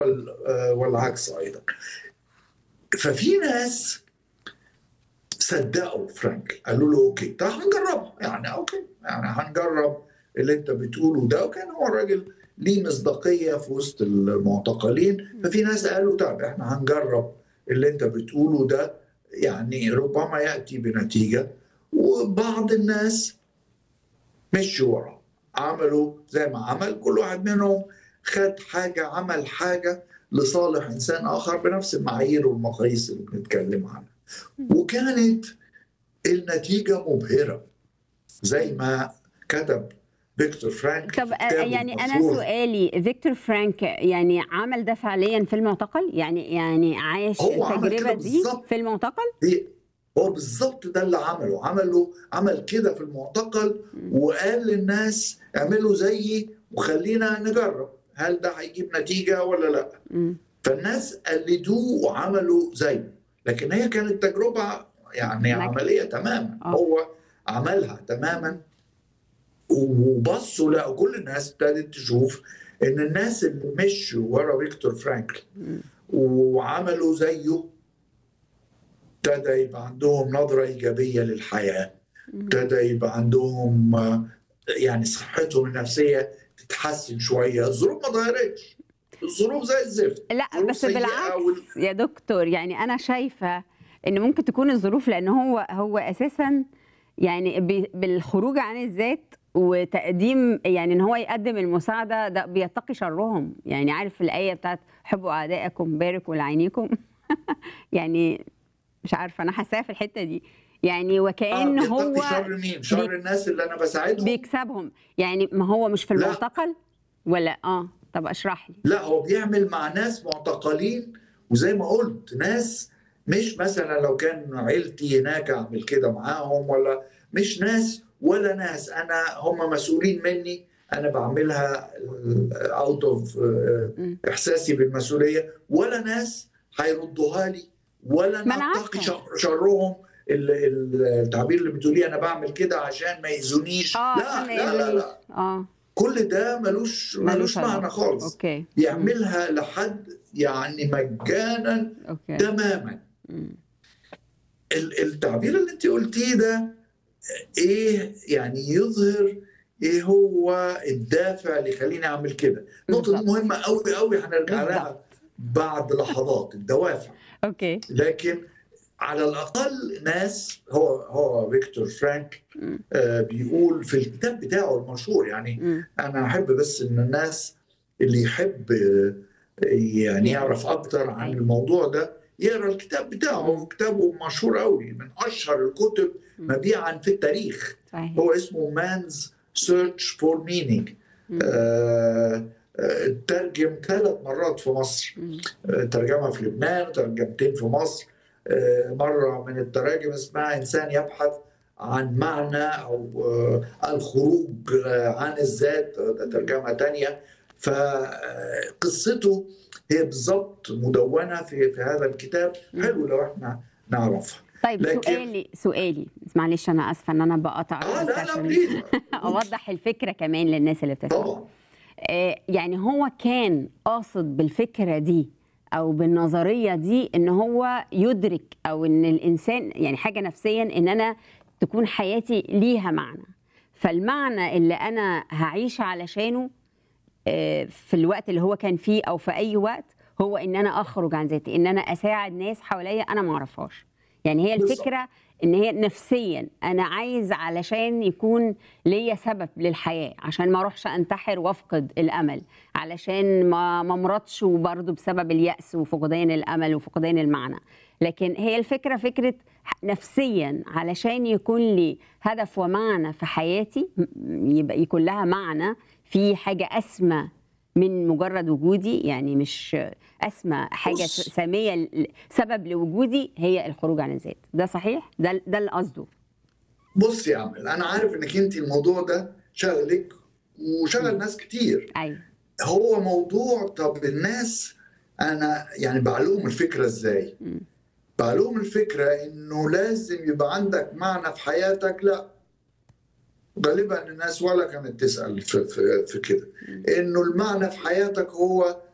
والعكس ايضا ففي ناس صدقوا فرانك قالوا له اوكي طب هنجربها يعني اوكي يعني هنجرب اللي انت بتقوله ده وكان هو الراجل ليه مصداقيه في وسط المعتقلين ففي ناس قالوا طب احنا هنجرب اللي انت بتقوله ده يعني ربما ياتي بنتيجه وبعض الناس مشوا وراه عملوا زي ما عمل كل واحد منهم خد حاجه عمل حاجه لصالح انسان اخر بنفس المعايير والمقاييس اللي بنتكلم عنها وكانت النتيجه مبهره زي ما كتب فيكتور فرانك طب يعني انا سؤالي فيكتور فرانك يعني عمل ده فعليا في المعتقل يعني يعني عاش التجربه دي في المعتقل هو بالظبط ده اللي عمله عمله عمل كده في المعتقل وقال للناس اعملوا زيي وخلينا نجرب هل ده هيجيب نتيجه ولا لا م. فالناس قلدوه وعملوا زيه لكن هي كانت تجربه يعني لكن... عمليه تماما أوه. هو عملها تماما وبصوا لقوا كل الناس ابتدت تشوف ان الناس اللي مشوا ورا فيكتور فرانكل وعملوا زيه ابتدى يبقى عندهم نظره ايجابيه للحياه ابتدى يبقى عندهم يعني صحتهم النفسيه تتحسن شويه الظروف ما اتغيرتش الظروف زي الزفت لا بس بالعكس وال... يا دكتور يعني انا شايفه ان ممكن تكون الظروف لان هو هو اساسا يعني بالخروج عن الذات وتقديم يعني ان هو يقدم المساعده ده بيتقي شرهم يعني عارف الايه بتاعت حبوا اعدائكم باركوا لعينيكم يعني مش عارفه انا حاساها في الحته دي يعني وكان آه هو شر مين؟ شر بي... الناس اللي انا بساعدهم بيكسبهم يعني ما هو مش في المعتقل لا. ولا اه طب اشرح لي لا هو بيعمل مع ناس معتقلين وزي ما قلت ناس مش مثلا لو كان عيلتي هناك اعمل كده معاهم ولا مش ناس ولا ناس انا هم مسؤولين مني انا بعملها اوت اوف احساسي بالمسؤوليه ولا ناس هيردوها لي ولا نتقي شرهم التعبير اللي بتقوليه انا بعمل كده عشان ما يأذونيش آه لا لا لا لا آه. كل ده ملوش ملوش معنى خالص أوكي. يعملها لحد يعني مجانا أوكي. تماما التعبير اللي انت قلتيه ده ايه يعني يظهر ايه هو الدافع اللي يخليني اعمل كده نقطه مهمه قوي قوي هنرجع لها بعد لحظات الدوافع اوكي لكن على الاقل ناس هو هو فيكتور فرانك آه بيقول في الكتاب بتاعه المشهور يعني م. انا احب بس ان الناس اللي يحب آه يعني يعرف اكتر عن الموضوع ده يقرا الكتاب بتاعه كتابه مشهور قوي من اشهر الكتب مبيعا في التاريخ صحيح. هو اسمه مانز سيرش فور مينينج ترجم ثلاث مرات في مصر ترجمها في لبنان ترجمتين في مصر مرة من التراجم اسمها إنسان يبحث عن معنى أو الخروج عن الذات ترجمة تانية فقصته هي بالضبط مدونة في, في هذا الكتاب حلو لو احنا نعرفها طيب لكن... سؤالي سؤالي معلش انا اسفه ان انا بقطع آه لا لا اوضح الفكره كمان للناس اللي بتسمع طبعا آه يعني هو كان قاصد بالفكره دي او بالنظريه دي ان هو يدرك او ان الانسان يعني حاجه نفسيا ان انا تكون حياتي ليها معنى فالمعنى اللي انا هعيش علشانه آه في الوقت اللي هو كان فيه او في اي وقت هو ان انا اخرج عن ذاتي ان انا اساعد ناس حواليا انا ما اعرفهاش يعني هي الفكره ان هي نفسيا انا عايز علشان يكون ليا سبب للحياه عشان ما اروحش انتحر وافقد الامل علشان ما ما مرضش وبرضه بسبب الياس وفقدان الامل وفقدان المعنى لكن هي الفكره فكره نفسيا علشان يكون لي هدف ومعنى في حياتي يبقى يكون لها معنى في حاجه اسمى من مجرد وجودي يعني مش اسمى حاجه ساميه سبب لوجودي هي الخروج عن الذات ده صحيح ده ده اللي قصده بص يا عمل انا عارف انك انت الموضوع ده شغلك وشغل ناس كتير ايوه هو موضوع طب الناس انا يعني بعلوم الفكره ازاي بعلوم الفكره انه لازم يبقى عندك معنى في حياتك لا غالبا الناس ولا كانت تسال في, في, في كده انه المعنى في حياتك هو